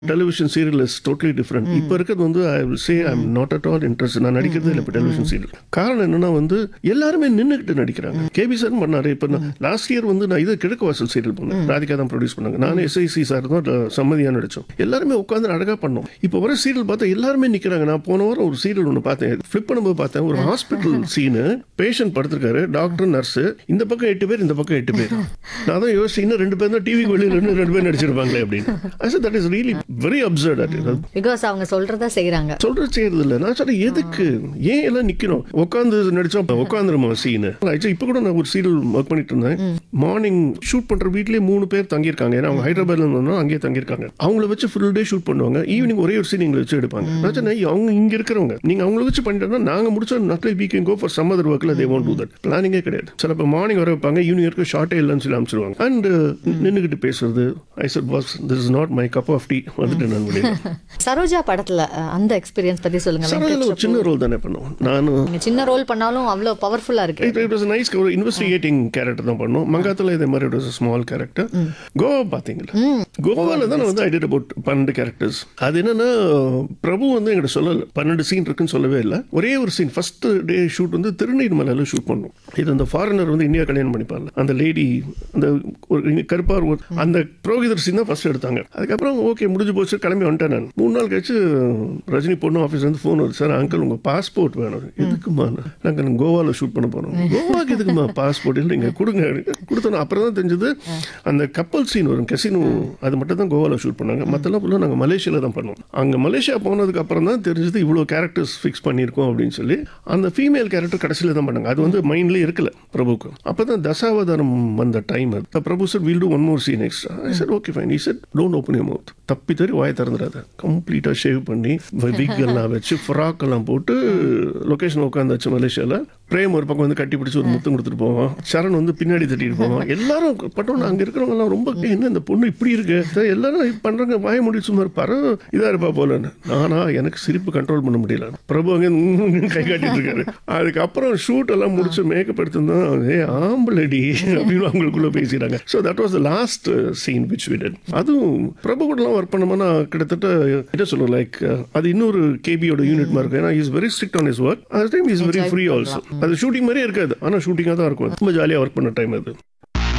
Television serial is totally different இப்போ இருக்கிறது வந்து I will say I am not at all interest நான் நடிக்கிறது இல்லை இப்போ டெலிவிஷன் சீரியல் காரணம் என்னன்னா வந்து எல்லாருமே நின்றுக்கிட்டு நடிக்கிறாங்க கேபி சார் பண்ணாரு இப்போ லாஸ்ட் இயர் வந்து நான் இது கிழக்கு வாசல் சீரியல் பண்ணேன் ராதிகா தான் ப்ரொடியூஸ் பண்ணாங்க நானும் எஸ்ஐசி சார் தான் சம்மதியாக நடிச்சோம் எல்லாருமே உட்காந்து அழகா பண்ணோம் இப்போ வர சீரியல் பார்த்தா எல்லாருமே நிற்கிறாங்க நான் போன வாரம் ஒரு சீரியல் ஒன்று பார்த்தேன் ஃபிளிப் பண்ணும்போது பார்த்தேன் ஒரு ஹாஸ்பிட்டல் சீனு பேஷண்ட் படுத்திருக்காரு டாக்டர் நர்ஸ் இந்த பக்கம் எட்டு பேர் இந்த பக்கம் எட்டு பேர் நான் தான் யோசிச்சு இன்னும் ரெண்டு பேர் தான் டிவிக்கு வெளியில் இன்னும் ரெண்டு பேர் நடிச்சிருப்பாங்களே அப்படின்னு I said, that is really very absurd at it. Because அவங்க சொல்றதா செய்யறாங்க சொல்றது செய்யறது இல்ல நான் சொல்றேன் எதுக்கு ஏன் எல்லாம் நிக்கணும் உட்காந்து நடிச்சா உட்காந்துருமா சீனு இப்ப கூட நான் ஒரு சீரியல் ஒர்க் பண்ணிட்டு இருந்தேன் மார்னிங் ஷூட் பண்ற வீட்லயே மூணு பேர் தங்கியிருக்காங்க ஏன்னா அவங்க ஹைதராபாத்ல இருந்தாலும் அங்கேயே தங்கியிருக்காங்க அவங்கள வச்சு ஃபுல் டே ஷூட் பண்ணுவாங்க ஈவினிங் ஒரே ஒரு சீன் எங்களை வச்சு எடுப்பாங்க நான் சொன்னேன் அவங்க இங்க இருக்கிறவங்க நீங்க அவங்கள வச்சு பண்ணிட்டோம்னா நாங்க முடிச்சா நக்லை we can go for some other ஒர்க்ல தே வாண்ட் டூ தட் பிளானிங்கே கிடையாது சிலப்போ மார்னிங் வர வைப்பாங்க ஈவினிங் இருக்க ஷார்ட்டே இல்லைன்னு சொல்லி அனுப்பிச்சிருவாங்க அண்ட் நின்றுக்கிட்டு பேசுறது I said boss this is not my cup of tea வந்துட்டு நான் முடியும் சரோஜா படத்துல அஹ், அந்த எக்ஸ்பீரியன்ஸ் பத்தி சொல்லுங்க சரதில் ஒரு சின்ன ரோல் தானே பண்ணுவோம் நானும் நீங்க சின்ன ரோல் பண்ணாலும் அவ்வளவு பவர்ஃபுல்லா இருக்கு இட் இட் வாஸ் நைஸ் ஒரு இன்வெஸ்டிகேட்டிங் கேரக்டர் தான் பண்ணோம் மங்காத்தில் இதே மாதிரி ஒரு ஸ்மால் கேரக்டர் கோவா பார்த்தீங்களா கோவாவில் தான் நான் வந்து ஐடியா அபவுட் பன்னெண்டு கேரக்டர்ஸ் அது என்னன்னா பிரபு வந்து எங்கிட்ட சொல்லலை பன்னெண்டு சீன் இருக்குன்னு சொல்லவே இல்லை ஒரே ஒரு சீன் ஃபர்ஸ்ட் டே ஷூட் வந்து திருநீர்மலையில் ஷூட் பண்ணோம் இது அந்த ஃபாரினர் வந்து இந்தியா கல்யாணம் பண்ணிப்பார்ல அந்த லேடி அந்த ஒரு கருப்பார் ஒரு- அந்த புரோகிதர் சீன் தான் ஃபர்ஸ்ட் எடுத்தாங்க அதுக்கப்புறம் ஓகே முடிஞ்சு போச்சு கிளம்பி வந்துட்டேன் நான் மூணு நாள் கழிச்சு ரஜினி பொண்ணு ஆஃபீஸ் வந்து ஃபோன் வருது சார் அங்கிள் உங்க பாஸ்போர்ட் வேணும் எதுக்குமா நாங்கள் கோவாவில் ஷூட் பண்ண போறோம் கோவாக்கு எதுக்குமா பாஸ்போர்ட் இல்லை நீங்கள் கொடுங்க கொடுத்தோம் அப்புறம் தான் தெரிஞ்சது அந்த கப்பல் சீன் வரும் கசினோ அது மட்டும் தான் கோவாவில் ஷூட் பண்ணாங்க மற்றெல்லாம் ஃபுல்லாக நாங்கள் மலேசியாவில் தான் பண்ணோம் அங்கே மலேசியா போனதுக்கு அப்புறம் தான் தெரிஞ்சது இவ்வளோ கேரக்டர்ஸ் ஃபிக்ஸ் பண்ணியிருக்கோம் அப்படின்னு சொல்லி அந்த ஃபீமேல் கேரக்டர் கடைசியில் தான் பண்ணாங்க அது வந்து மைண்ட்லேயே இருக்கல பிரபுக்கு அப்போ தான் தசாவதாரம் வந்த டைம் அது Prabhu sir we'll do one more scene extra I sir okay fine ஈ sir don't open you mouth தப்பி தறி வாயை திறந்துடாத கம்ப்ளீட்டாக ஷேவ் பண்ணி விக் எல்லாம் வச்சு ஃப்ராக் எல்லாம் போட்டு லொக்கேஷன் உட்காந்தாச்சு மலேசியாவில் பிரேம் ஒரு பக்கம் வந்து கட்டி பிடிச்சி ஒரு முத்தம் கொடுத்துட்டு போவான் சரண் வந்து பின்னாடி தட்டிட்டு போவான் எல்லாரும் பட்டோம் அங்கே இருக்கிறவங்க எல்லாம் ரொம்ப "ஏய், என்ன இந்த பொண்ணு இப்படி இருக்கு சரி, எல்லாரும் இப்படி பண்றாங்க வாய முடி சும்மா இருப்பாரு இதா இருப்பா போலன்னு நானா எனக்கு சிரிப்பு கண்ட்ரோல் பண்ண முடியல பிரபு அங்கே கை காட்டிட்டு இருக்காரு அதுக்கப்புறம் ஷூட் எல்லாம் முடிச்சு மேக்கப் எடுத்திருந்தோம் ஏ ஆம்பளடி அப்படின்னு அவங்களுக்குள்ள பேசிடுறாங்க so that was the last scene which we did அதுவும் பிரபு கூடலாம் ஒர்க் பண்ணோம்னா கிட்டத்தட்ட என்ன சொல்லுவோம் லைக் அது இன்னொரு கேபியோட யூனிட் மாதிரி இருக்கும் ஏன்னா is very strict on is work அது time is very free also அது ஷூட்டிங் மாதிரியே இருக்காது ஆனால் ஷூட்டிங்காக தான் இருக்கும் ரொம்ப ஜாலியாக ஒர்க் பண்ண டைம் அது